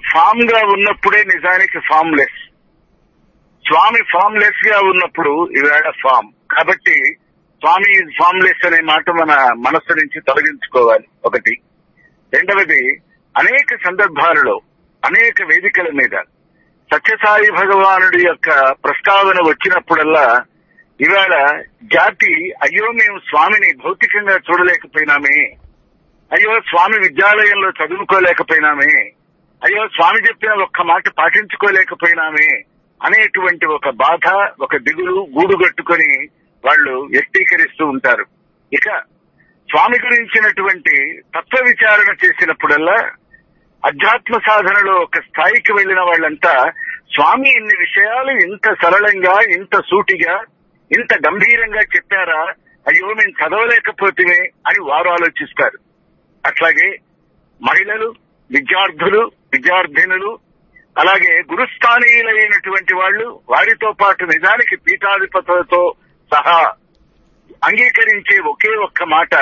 Form గా ఉన్నప్పుడే నిజానికి ఫామ్లెస్ స్వామి ఫామ్లెస్ గా ఉన్నప్పుడు ఈవేళ ఫామ్ కాబట్టి స్వామి ఈజ్ ఫామ్లెస్ అనే మాట మన మనస్సు నుంచి తొలగించుకోవాలి ఒకటి రెండవది అనేక సందర్భాలలో అనేక వేదికల మీద సత్యసాయి భగవానుడి యొక్క ప్రస్తావన వచ్చినప్పుడల్లా ఇవాళ జాతి అయ్యో మేము స్వామిని భౌతికంగా చూడలేకపోయినామే అయ్యో స్వామి విద్యాలయంలో చదువుకోలేకపోయినామే అయ్యో స్వామి చెప్పిన ఒక్క మాట పాటించుకోలేకపోయినామే అనేటువంటి ఒక బాధ ఒక దిగులు గూడు కట్టుకొని వాళ్ళు వ్యక్తీకరిస్తూ ఉంటారు ఇక స్వామి గురించినటువంటి తత్వ విచారణ చేసినప్పుడల్లా అధ్యాత్మ సాధనలో ఒక స్థాయికి వెళ్లిన వాళ్ళంతా స్వామి ఇన్ని విషయాలు ఇంత సరళంగా ఇంత సూటిగా ఇంత గంభీరంగా చెప్పారా అయ్యో మేము చదవలేకపోతే అని వారు ఆలోచిస్తారు అట్లాగే మహిళలు విద్యార్థులు విద్యార్థినులు అలాగే గురుస్థానీయులైనటువంటి వాళ్ళు వారితో పాటు నిజానికి పీఠాధిపతులతో సహా అంగీకరించే ఒకే ఒక్క మాట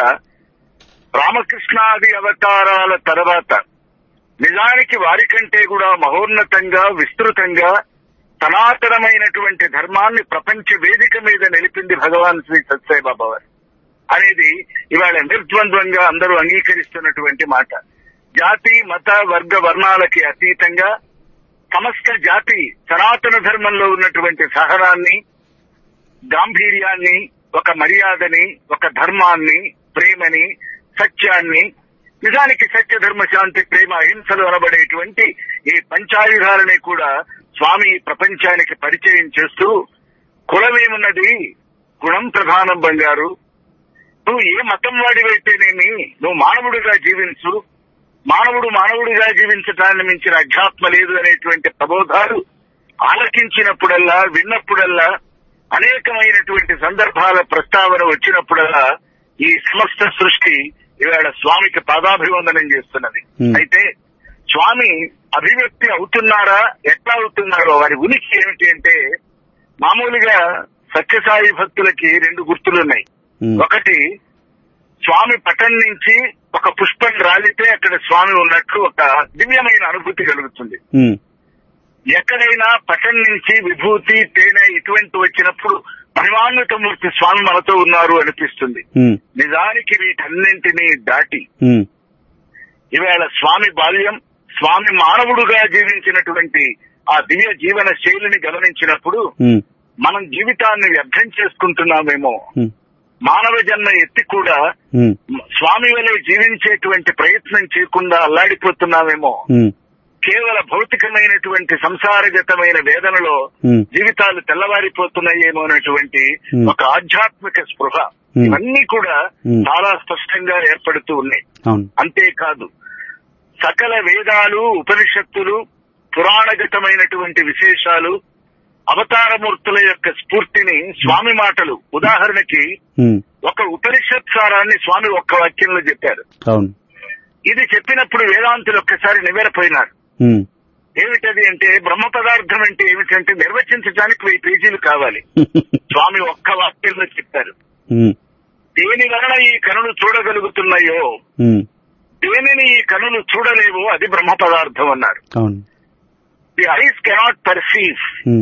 రామకృష్ణాది అవతారాల తర్వాత నిజానికి వారికంటే కూడా మహోన్నతంగా విస్తృతంగా సనాతనమైనటువంటి ధర్మాన్ని ప్రపంచ వేదిక మీద నిలిపింది భగవాన్ శ్రీ సత్యసాయిబాబా వారు అనేది ఇవాళ నిర్ద్వంద్వంగా అందరూ అంగీకరిస్తున్నటువంటి మాట జాతి మత వర్గ వర్ణాలకి అతీతంగా సమస్త జాతి సనాతన ధర్మంలో ఉన్నటువంటి సహనాన్ని గాంభీర్యాన్ని ఒక మర్యాదని ఒక ధర్మాన్ని ప్రేమని సత్యాన్ని నిజానికి సత్య ధర్మ శాంతి ప్రేమ అహింసలు అనబడేటువంటి ఈ పంచాయుధాలని కూడా స్వామి ప్రపంచానికి పరిచయం చేస్తూ కులమేమున్నది గుణం ప్రధానం బంగారు నువ్వు ఏ మతం వాడివైతేనేమి నువ్వు మానవుడిగా జీవించు మానవుడు మానవుడిగా జీవించటాన్ని మించిన అధ్యాత్మ లేదు అనేటువంటి ప్రబోధాలు ఆలకించినప్పుడల్లా విన్నప్పుడల్లా అనేకమైనటువంటి సందర్భాల ప్రస్తావన వచ్చినప్పుడల్లా ఈ సమస్త సృష్టి ఇవాళ స్వామికి పాదాభివందనం చేస్తున్నది Hmm. అయితే స్వామి అభివ్యక్తి అవుతున్నారా ఎట్లా అవుతున్నారో వారి ఉనికి ఏమిటి అంటే మామూలుగా సత్యసాయి భక్తులకి రెండు గుర్తులున్నాయి ఉమ్, ఒకటి స్వామి పటం నుంచి ఒక పుష్పం రాలితే అక్కడ స్వామి ఉన్నట్లు ఒక దివ్యమైన అనుభూతి కలుగుతుంది ఉమ్, ఎక్కడైనా పటం నుంచి విభూతి తేనె ఇటువంటి వచ్చినప్పుడు మహిమాన్వితమూర్తి స్వామి మనతో ఉన్నారు అనిపిస్తుంది ఉమ్, నిజానికి వీటన్నింటినీ దాటి ఉమ్, ఈవేళ స్వామి బాల్యం స్వామి మానవుడుగా జీవించినటువంటి ఆ దివ్య జీవన శైలిని గమనించినప్పుడు ఉమ్, మనం జీవితాన్ని వ్యర్థం చేసుకుంటున్నామేమో ఉమ్, మానవ జన్మ ఎత్తి కూడా ఉమ్, స్వామి వలె జీవించేటువంటి ప్రయత్నం చేయకుండా అల్లాడిపోతున్నామేమో ఉమ్, కేవల భౌతికమైనటువంటి సంసారగతమైన వేదనలో ఉమ్, జీవితాలు తెల్లవారిపోతున్నాయేమో అనేటువంటి Hmm. ఒక ఆధ్యాత్మిక స్పృహ Hmm. ఇవన్నీ కూడా Hmm. చాలా స్పష్టంగా ఏర్పడుతూ ఉన్నాయి అవును అంతేకాదు సకల వేదాలు ఉపనిషత్తులు పురాణగతమైనటువంటి విశేషాలు అవతారమూర్తుల యొక్క స్ఫూర్తిని స్వామి మాటలు ఉదాహరణకి ఉమ్, ఒక ఉపనిషత్ సారాన్ని స్వామి ఒక్క వాక్యంలో చెప్పారు అవును ఇది చెప్పినప్పుడు వేదాంతులు ఒక్కసారి నివ్వెరపోయినారు ఉమ్, ఏమిటది అంటే బ్రహ్మ పదార్థం అంటే ఏమిటంటే నిర్వచించడానికి వెయ్యి పేజీలు కావాలి స్వామి ఒక్క వాక్యంలో చెప్పారు ఉమ్, దేని వలన ఈ కనులు చూడగలుగుతున్నాయో ఉమ్, దేనిని ఈ కనులు చూడలేవో అది బ్రహ్మ పదార్థం అన్నారు అవును the eyes cannot perceive um,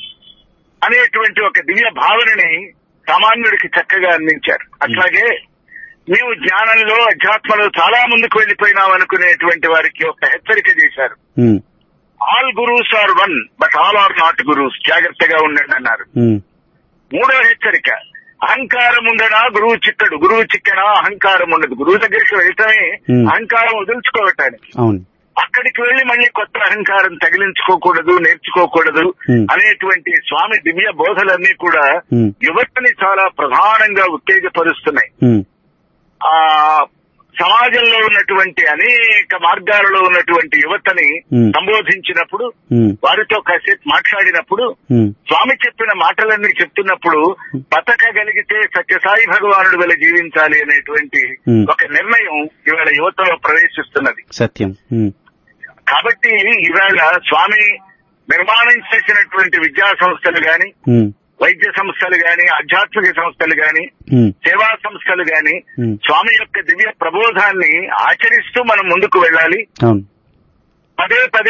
అనేటువంటి ఒక దివ్య భావనని సామాన్యుడికి చక్కగా అందించారు అట్లాగే మేము జ్ఞానంలో అధ్యాత్మలో చాలా ముందుకు వెళ్లిపోయినాం అనుకునేటువంటి వారికి ఒక హెచ్చరిక చేశారు um, all gurus are one but all are not gurus జాగ్రత్తగా ఉండండి అన్నారు ఉమ్, మూడో హెచ్చరిక అహంకారం ఉండనా గురువు చిక్కడు గురువు చిక్కనా అహంకారం ఉండదు గురువు దగ్గరికి వెళ్తమే Hmm. అహంకారం వదులుచుకోవటానికి అవును అక్కడికి వెళ్లి మళ్ళీ కొత్త అహంకారం తగిలించుకోకూడదు నేర్చుకోకూడదు Hmm. అనేటువంటి స్వామి దివ్య బోధలన్నీ కూడా ఉమ్, యువతని చాలా ప్రధానంగా ఉత్తేజపరుస్తున్నాయి ఉమ్, ఆ సమాజంలో ఉన్నటువంటి అనేక మార్గాలలో ఉన్నటువంటి యువతని Hmm. సంబోధించినప్పుడు ఉమ్, వారితో కాసేపు మాట్లాడినప్పుడు ఉమ్, స్వామి చెప్పిన మాటలన్నీ చెప్తున్నప్పుడు బతకగలిగితే సత్యసాయి భగవానుడు వల్ల జీవించాలి అనేటువంటి Hmm. ఒక నిర్ణయం ఇవాళ యువతలో ప్రవేశిస్తున్నది సత్యం ఉమ్, కాబట్టి ఇవాళ స్వామి నిర్మాణం చేసినటువంటి విద్యా సంస్థలు గాని ఉమ్, వైద్య సంస్థలు గాని ఆధ్యాత్మిక సంస్థలు గాని ఉమ్, సేవా సంస్థలు గాని ఉమ్, స్వామి యొక్క దివ్య ప్రబోధాన్ని ఆచరిస్తూ మనం ముందుకు వెళ్ళాలి అవును పదే పదే